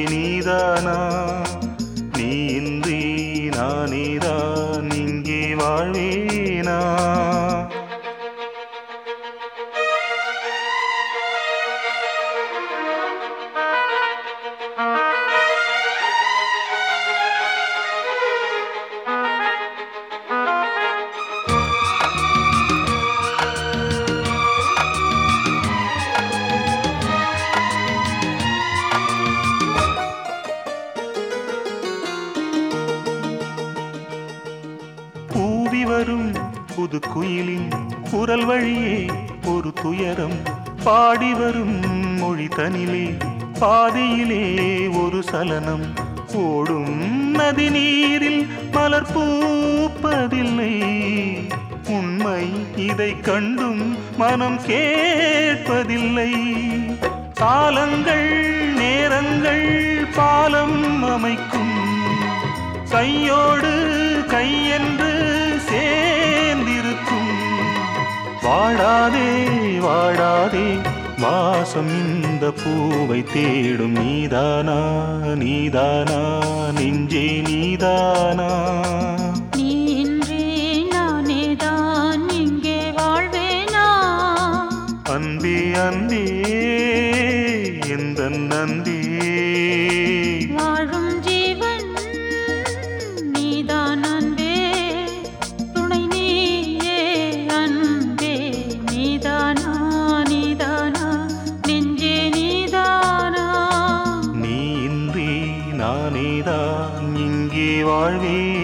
நீதானா நீ இன்றி நானேதான் இங்கே வாழ்வேனா பூவி வரும் புது குயிலின் குரல் வழியே ஒரு துயரம் பாடி வரும் மொழி தனிலே பாதியிலே ஒரு சலனம் ஓடும் நதி நீரில் மலர் பூப்பதில்லை உண்மை இதை கண்டும் மனம் கேட்பதில்லை காலங்கள் நேரங்கள் பாலம் அமைக்கும் கையோடு கையென்று சேர்ந்திருக்கும் வாடாதே வாடாதே வாசம் இந்த பூவை தேடும் நீதானா நீதானா நெஞ்சே நீதானா நீ இன்றி நானேதான் இங்கே வாழ்வேனா அன்பே அன்பே எந்த நந்தே வாழும் ஜீவன் நீதான் அன்பே துணை நீயே அன்பே நீதானா நீதானா நெஞ்சே நீதானா நீ இன்றி நானேதான் இங்கே வாழ்வேன்